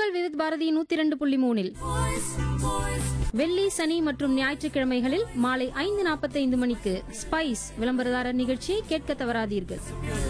உங்கள் விவித் பாரதி நூத்தி இரண்டு புள்ளி மூணில் வெள்ளி சனி மற்றும் ஞாயிற்றுக்கிழமைகளில் மாலை ஐந்து நாற்பத்தைந்து மணிக்கு ஸ்பைஸ் விளம்பரதாரர் நிகழ்ச்சியை கேட்க தவறாதீர்கள்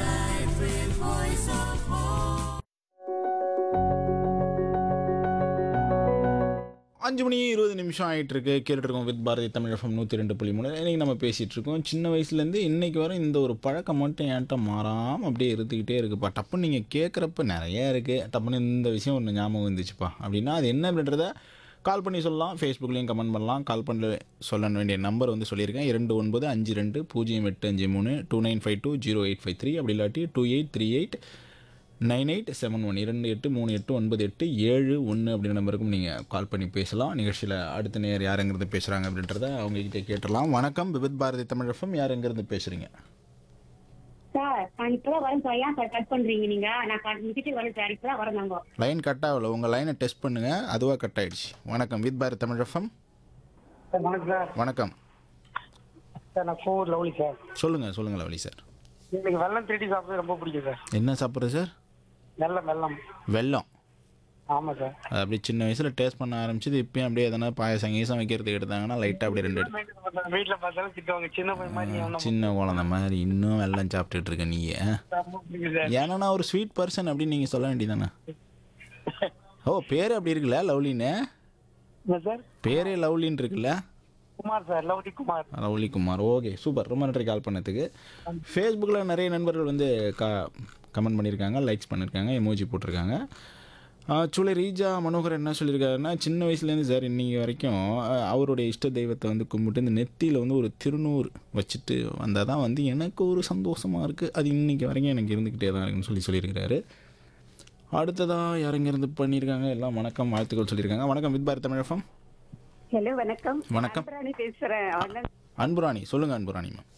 அஞ்சு மணி இருபது நிமிஷம் ஆகிட்டு இருக்கு கேட்டுட்டு இருக்கோம் வித் பாரதி தமிழ் எஃப்எம் நூற்றி ரெண்டு புள்ளி மூணு இன்றைக்கி நம்ம பேசிகிட்டு இருக்கோம் சின்ன வயசுலேருந்து இன்னைக்கு வரை இந்த ஒரு பழக்கம் மட்டும் என்கிட்ட மாறாமல் அப்படியே இருந்துக்கிட்டே இருக்குப்பா டப்புன்னு நீங்கள் கேட்குறப்ப நிறைய இருக்குது டப்புன்னு இந்த விஷயம் ஒன்று ஞாபகம் வந்துச்சுப்பா அப்படின்னா அது என்ன அப்படின்றத கால் பண்ணி சொல்லலாம் ஃபேஸ்புக்லேயும் கமெண்ட் பண்ணலாம் கால் பண்ண சொல்ல வேண்டிய நம்பர் வந்து சொல்லியிருக்கேன் இரண்டு ஒன்பது அஞ்சு ரெண்டு பூஜ்ஜியம் எட்டு அஞ்சு மூணு two nine five two zero eight five three அப்படி இல்லாட்டி two eight three eight nine eight seven one இரண்டு எட்டு மூணு எட்டு ஒன்பது எட்டு ஏழு ஒன்று அப்படின்ற நம்பருக்கும் நீங்கள் கால் பண்ணி பேசலாம் நிகழ்ச்சியில் அடுத்த நேர் யாருங்கிறது பேசுகிறாங்க அப்படின்றத அவங்ககிட்ட கேட்டலாம் வணக்கம் விவித் பாரதி தமிழ் எஃப்எம் யாருங்கிறது பேசுகிறீங்க சார் நான் இப்பதான் வரேன் சார் ஏன் சார் கட் பண்றீங்க நீங்க நான் கட் முடிச்சுட்டு வரேன் சார் இப்பதான் வரேன் நாங்க லைன் கட் ஆகல உங்கள் லைனை டெஸ்ட் பண்ணுங்கள் அதுவாக கட் ஆயிடுச்சு வணக்கம் with Bharathi Tamil FM sir வணக்கம் சார் வணக்கம் சார் நான் கோவூர் லவ்லி சார் சொல்லுங்கள் சொல்லுங்கள் லவலி சார் எனக்கு வெள்ளம் திருடி சாப்பிட்றது ரொம்ப பிடிக்கும் சார் என்ன சாப்பிட்றது சார் வெள்ளம் வெள்ளம் வெல்லம் ஆமாம் சார் அது அப்படியே சின்ன வயசில் டேஸ்ட் பண்ண ஆரம்பிச்சது இப்பயும் அப்படியே எதனா பாயசம் கீசம் வைக்கிறதுக்கு எடுத்தாங்கன்னா லைட்டாக அப்படியே ரெண்டு எடுத்து வீட்டில் பார்த்தாலும் திட்டுவாங்க சின்ன பையன் மாதிரி அவனை சின்ன குழந்த மாதிரி இன்னும் வெல்லம் சாப்பிட்டுட்டு இருக்க நீ ரொம்ப பிடிக்கும் சார் ஏன்னா நான் ஒரு ஸ்வீட் பர்சன் அப்படின்னு நீங்கள் சொல்ல வேண்டியதானே ஓ பேர் அப்படி இருக்குல்ல லவ்லின்னு என்ன சார் பேரே லவ்லின்னு இருக்குல்ல Kumar sir Lovely Kumar Lovely Kumar okay super ரொம்ப நன்றி கால் பண்ணதுக்கு ஃபேஸ்புக்கில் நிறைய நண்பர்கள் வந்து கா கமெண்ட் பண்ணியிருக்காங்க லைக்ஸ் பண்ணியிருக்காங்க எமோஜி போட்டிருக்காங்க சுளை ரீஜா மனோகர் என்ன சொல்லியிருக்காருன்னா சின்ன வயசுலேருந்து சார் இன்னைக்கு வரைக்கும் அஹ், அவருடைய இஷ்ட தெய்வத்தை வந்து கும்பிட்டு இந்த நெத்தியில் வந்து ஒரு திருநூறு வச்சுட்டு வந்தால் தான் வந்து எனக்கு ஒரு சந்தோஷமாக இருக்குது அது இன்னைக்கு வரைக்கும் எனக்கு இருந்துக்கிட்டே தான் இருக்குன்னு சொல்லி சொல்லியிருக்கிறாரு அடுத்ததாக யாருங்க இருந்து பண்ணியிருக்காங்க எல்லாம் வணக்கம் வாழ்த்துக்கள் சொல்லியிருக்காங்க வணக்கம் வித் பாரத் தமிழகம் ஹலோ வணக்கம் வணக்கம் ராணி பேசுறேன் அவங்க அன்புராணி சொல்லுங்கள் அன்புராணி மேம்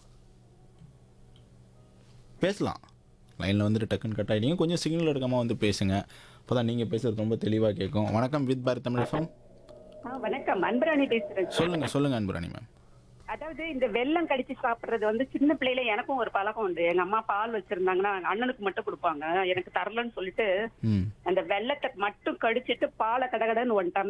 பேசலாம் லைனில் வந்துட்டு டக்குன்னு கட் ஆகிட்டீங்க கொஞ்சம் சிக்னல் எடுக்காமல் வந்து பேசுங்க அப்போ தான் நீங்கள் பேசுகிறது ரொம்ப தெளிவாக கேட்கும் வணக்கம் வித் பாரத் தமிழ் எஃப்எம் ஆ, வணக்கம் அன்பராணி பேசுறேன் சொல்லுங்கள் சொல்லுங்கள் அன்புராணி மேம் அதாவது இந்த வெல்லம் கடிச்சு சாப்பிடுறது வந்து சின்ன பிள்ளையில எனக்கும் ஒரு பழக்கம் உண்டு எங்க அம்மா பால் வச்சிருந்தாங்கன்னா அண்ணனுக்கு மட்டும் கொடுப்பாங்க எனக்கு தரலன்னு சொல்லிட்டு ம் அந்த வெள்ளத்தை மட்டும் கடிச்சிட்டு பாலை கடகடன்னு ஒன்